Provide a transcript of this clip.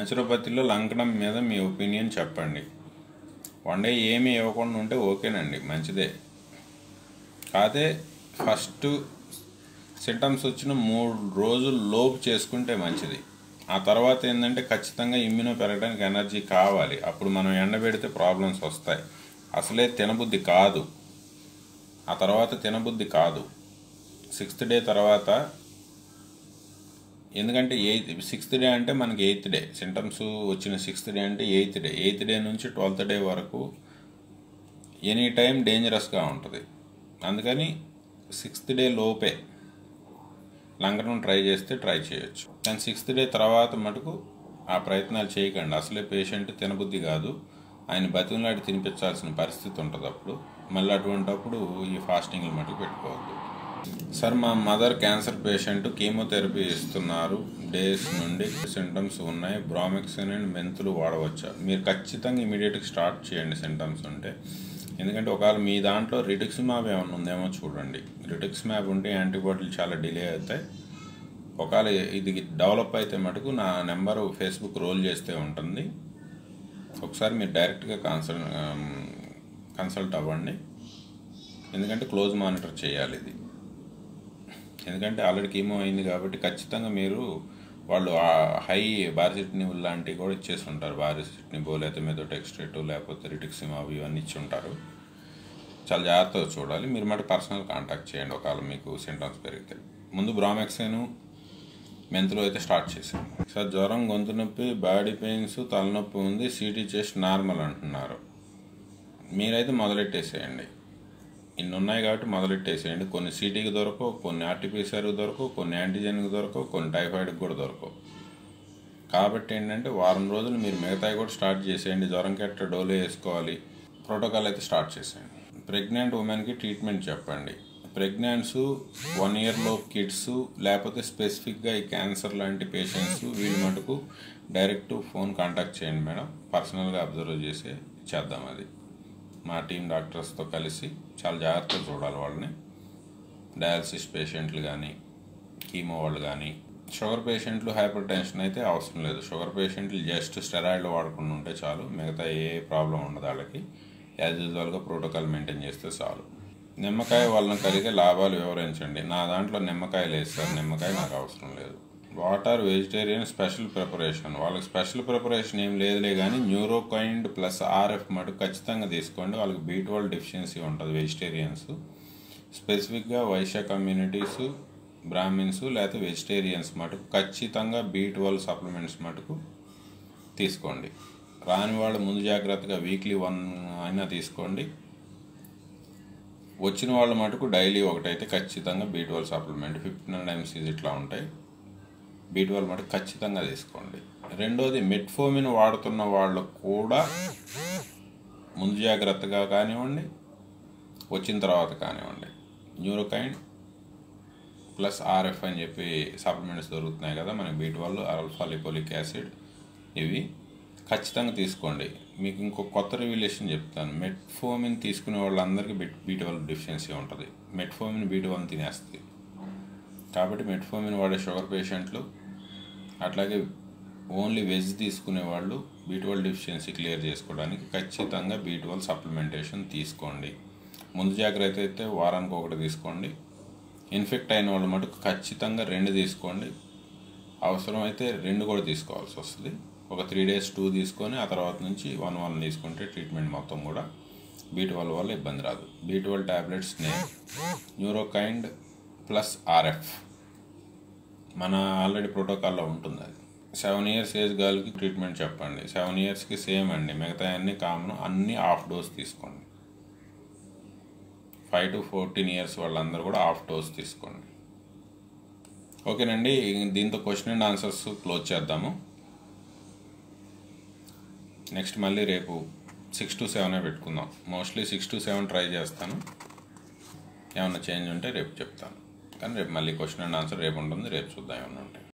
న్యాచురోపతిలో లంకడం మీద మీ ఒపీనియన్ చెప్పండి వన్ డే ఏమీ ఇవ్వకుండా ఉంటే ఓకేనండి మంచిదే కాదే ఫస్ట్ సింటమ్స్ వచ్చిన మూడు రోజులు లోపు చేసుకుంటే మంచిది ఆ తర్వాత ఏంటంటే ఖచ్చితంగా ఇమ్యూనో పెరగడానికి ఎనర్జీ కావాలి అప్పుడు మనం ఎండబెడితే ప్రాబ్లమ్స్ వస్తాయి అసలే తినబుద్ధి కాదు ఆ తర్వాత తినబుద్ధి కాదు సిక్స్త్ డే తర్వాత ఎందుకంటే ఎయిత్ సిక్స్త్ డే అంటే మనకి ఎయిత్ డే సింటమ్స్ వచ్చిన సిక్స్త్ డే అంటే ఎయిత్ డే ఎయిత్ డే నుంచి ట్వెల్త్ డే వరకు ఎనీ టైం డేంజరస్గా ఉంటుంది అందుకని సిక్స్త్ డే లోపే లంకనం ట్రై చేస్తే ట్రై చేయొచ్చు కానీ సిక్స్త్ డే తర్వాత మటుకు ఆ ప్రయత్నాలు చేయకండి అసలే పేషెంట్ తినబుద్ధి కాదు ఆయన బతిమలాడి తినిపించాల్సిన పరిస్థితి ఉంటుంది అప్పుడు మళ్ళీ అటువంటప్పుడు ఈ ఫాస్టింగ్లు మటుకు పెట్టుకోవద్దు సార్ మా మదర్ క్యాన్సర్ పేషెంట్ కీమోథెరపీ ఇస్తున్నారు డేస్ నుండి సింటమ్స్ ఉన్నాయి బ్రామిక్సిన్ అండ్ మెంతులు వాడవచ్చా మీరు ఖచ్చితంగా ఇమీడియట్గా స్టార్ట్ చేయండి సింటమ్స్ ఉంటే ఎందుకంటే ఒకవేళ మీ దాంట్లో రిటిక్స్ మ్యాప్ ఏమైనా ఉందేమో చూడండి రిటిక్స్ మ్యాప్ ఉంటే యాంటీబాడీలు చాలా డిలే అవుతాయి ఒకవేళ ఇది డెవలప్ అయితే మటుకు నా నెంబర్ ఫేస్బుక్ రోల్ చేస్తే ఉంటుంది ఒకసారి మీరు డైరెక్ట్గా కన్సల్ట్ కన్సల్ట్ అవ్వండి ఎందుకంటే క్లోజ్ మానిటర్ చేయాలి ఇది ఎందుకంటే ఆల్రెడీ కీమో అయింది కాబట్టి ఖచ్చితంగా మీరు వాళ్ళు ఆ హై బారిసిట్నిబుల్ లాంటివి కూడా ఇచ్చేసి ఉంటారు బారిసిట్నిబో లేకపోతే మెదో టెక్స్ట్రేట్ లేకపోతే రిటిక్సిమ్ అవి ఇవన్నీ ఇచ్చి ఉంటారు చాలా జాగ్రత్తగా చూడాలి మీరు మటు పర్సనల్ కాంటాక్ట్ చేయండి ఒకవేళ మీకు సింటమ్స్ పెరిగితే ముందు బ్రామెక్సిన్ మెంతులు అయితే స్టార్ట్ చేశాను సార్ జ్వరం గొంతు నొప్పి బాడీ పెయిన్స్ తలనొప్పి ఉంది సీటీ చెస్ట్ నార్మల్ అంటున్నారు మీరైతే మొదలెట్టేసేయండి ఇన్ని ఉన్నాయి కాబట్టి మొదలెట్టేసేయండి కొన్ని సీటీకి దొరకవు కొన్ని ఆర్టీపీసీఆర్కి దొరకవు కొన్ని యాంటీజెన్కి దొరకవు కొన్ని టైఫాయిడ్కి కూడా దొరకవు కాబట్టి ఏంటంటే వారం రోజులు మీరు మిగతాయి కూడా స్టార్ట్ చేసేయండి జ్వరం కట్ట డోలో వేసుకోవాలి ప్రోటోకాల్ అయితే స్టార్ట్ చేసేయండి ప్రెగ్నెంట్ ఉమెన్కి ట్రీట్మెంట్ చెప్పండి ప్రెగ్నెంట్స్ వన్ ఇయర్లో కిడ్స్ లేకపోతే స్పెసిఫిక్గా ఈ క్యాన్సర్ లాంటి పేషెంట్స్ వీళ్ళు మటుకు డైరెక్ట్ ఫోన్ కాంటాక్ట్ చేయండి మేడం పర్సనల్గా అబ్జర్వ్ చేసి చేద్దాం అది మా టీం డాక్టర్స్తో కలిసి చాలా జాగ్రత్తగా చూడాలి వాళ్ళని డయాలసిస్ పేషెంట్లు కానీ కీమో వాళ్ళు కానీ షుగర్ పేషెంట్లు హైపర్ టెన్షన్ అయితే అవసరం లేదు షుగర్ పేషెంట్లు జస్ట్ స్టెరాయిడ్లు వాడకుండా ఉంటే చాలు మిగతా ఏ ప్రాబ్లం ఉండదు వాళ్ళకి యాజ్ యూజువల్గా ప్రోటోకాల్ మెయింటైన్ చేస్తే చాలు నిమ్మకాయ వలన కలిగే లాభాలు వివరించండి నా దాంట్లో నిమ్మకాయ లేదు సార్ నిమ్మకాయ నాకు అవసరం లేదు వాటర్ వెజిటేరియన్ స్పెషల్ ప్రిపరేషన్ వాళ్ళకి స్పెషల్ ప్రిపరేషన్ ఏం లేదులే కానీ న్యూరోకైండ్ ప్లస్ ఆర్ఎఫ్ మటుకు ఖచ్చితంగా తీసుకోండి వాళ్ళకి బీట్ వాల్ డెఫిషియన్సీ ఉంటుంది వెజిటేరియన్స్ స్పెసిఫిక్గా వైశ్య కమ్యూనిటీస్ బ్రాహ్మిన్స్ లేకపోతే వెజిటేరియన్స్ మటుకు ఖచ్చితంగా బీట్ వాల్ సప్లిమెంట్స్ మటుకు తీసుకోండి రాని వాళ్ళు ముందు జాగ్రత్తగా వీక్లీ వన్ అయినా తీసుకోండి వచ్చిన వాళ్ళ మటుకు డైలీ ఒకటైతే ఖచ్చితంగా B twelve supplement fifteen hundred MCGs ఇట్లా ఉంటాయి బీట్ వాల్ మటుకు ఖచ్చితంగా తీసుకోండి రెండోది మెట్ఫోమిన్ వాడుతున్న వాళ్ళు కూడా ముందు జాగ్రత్తగా కానివ్వండి వచ్చిన తర్వాత కానివ్వండి న్యూరోకైన్ ప్లస్ ఆర్ఎఫ్ అని చెప్పి సప్లిమెంట్స్ దొరుకుతున్నాయి కదా మనకి బీట్ వాళ్ళు అల్ఫా లిపోలిక్ యాసిడ్ ఇవి ఖచ్చితంగా తీసుకోండి మీకు ఇంకో కొత్త రివిలేషన్ చెప్తాను మెట్ఫోమిన్ తీసుకునే వాళ్ళందరికీ బిట్ బీట్ వల్ల డెఫిషియన్సీ ఉంటుంది మెట్ఫోమిన్ బీట్ వల్ల తినేస్తుంది కాబట్టి మెట్ఫోమిన్ వాడే షుగర్ పేషెంట్లు అట్లాగే ఓన్లీ వెజ్ తీసుకునే వాళ్ళు బీట్ వల్ డెఫిషియన్సీ క్లియర్ చేసుకోవడానికి ఖచ్చితంగా బీట్ వల్ సప్లిమెంటేషన్ తీసుకోండి ముందు జాగ్రత్త అయితే వారానికి ఒకటి తీసుకోండి ఇన్ఫెక్ట్ అయిన వాళ్ళు మటుకు ఖచ్చితంగా రెండు తీసుకోండి అవసరమైతే రెండు కూడా తీసుకోవాల్సి వస్తుంది ఒక త్రీ డేస్ టూ తీసుకొని ఆ తర్వాత నుంచి వన్ వన్ తీసుకుంటే ట్రీట్మెంట్ మొత్తం కూడా బీట్ వల్ వల్ల ఇబ్బంది రాదు B twelve tablets name Neurokind plus RF మన ఆల్రెడీ ప్రోటోకాల్లో ఉంటుంది అది సెవెన్ ఇయర్స్ ఏజ్ గర్ల్కి ట్రీట్మెంట్ చెప్పండి సెవెన్ ఇయర్స్కి సేమ్ అండి మిగతా అన్ని కామన్ అన్నీ హాఫ్ డోస్ తీసుకోండి ఫైవ్ టు ఫోర్టీన్ ఇయర్స్ వాళ్ళందరూ కూడా హాఫ్ డోస్ తీసుకోండి ఓకేనండి దీంతో క్వశ్చన్ అండ్ ఆన్సర్స్ క్లోజ్ చేద్దాము నెక్స్ట్ మళ్ళీ రేపు సిక్స్ టు సెవెనే పెట్టుకుందాం mostly six to seven try చేస్తాను ఏమన్నా చేంజ్ ఉంటే రేపు చెప్తాను కానీ రేపు మళ్ళీ క్వశ్చన్ అండ్ ఆన్సర్ రేపు ఉంటుంది రేపు చూద్దాం ఏమన్నా ఉంటే